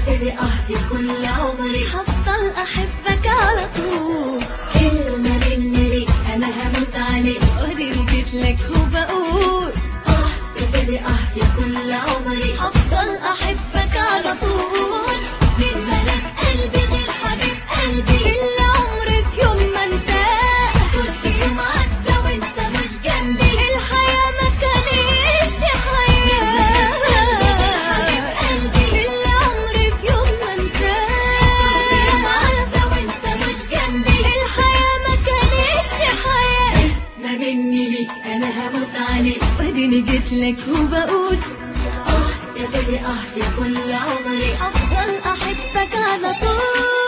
سيدي اه يا كل عمري هفضل احبك على طول كلمة مني ليك انا هموت عليك ودي جيت لك وبقول اه يا سيدي اه يا كل عمري هفضل احبك على طول من ملك قلبي غير حبيب قلبي اللي عمري في يوم ما انساه كل يوم عدى وانت مش جنبي الحياة ما كانتش حياة قلبي اللي عمري في يوم ما انساه كل يوم عدى وانت مش جنبي الحياة ما كانتش حياة ما مني ليك انا هموت عليك واديني جيت لك وبقول اه يا سيدي اه يا كل عمري افضل احبك على طول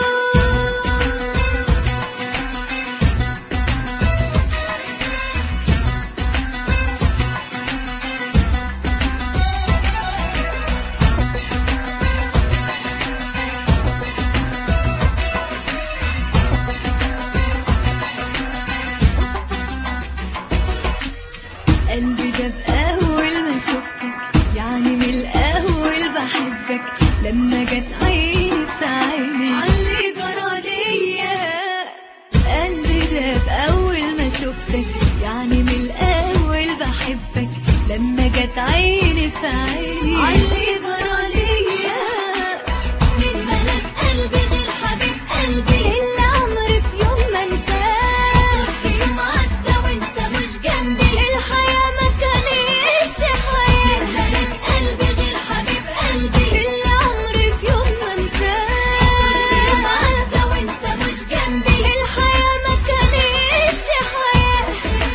قلبي ده بأول ما شفتك يعني من الأول بحبك لما جت عيني في عيني علي جرى ليا قلبي ده بأول ما شفتك يعني من الأول بحبك لما جت عيني في عيني علي جرى ليا من ملك قلبي غير حبيب قلبي اللي عمري في يوم ما انساه كل يوم عدى وانت مش جنبي الحياة ما كانتش حياة ملك قلبي غير حبيب قلبي اللي عمري في يوم ما انساه كل يوم عدى وانت مش جنبي الحياة ما كانتش حياة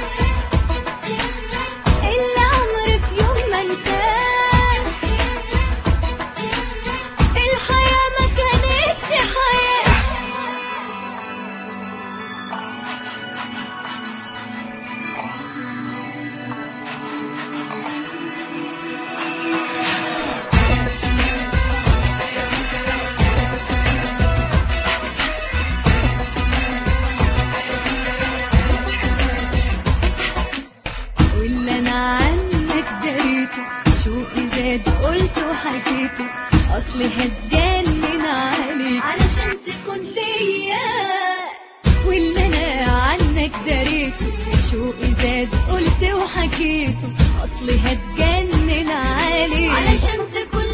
اللي عمري في يوم ما انساه الحياة ما كانتش حياة واللي انا عنك دريته شوقي زاد قلت وحكيته اصلي هتجنن عليك علشان تكون ليا واللي انا عنك دريته شوقي زاد قلت وحكيته اصلي هتجنن عليك علشان تكون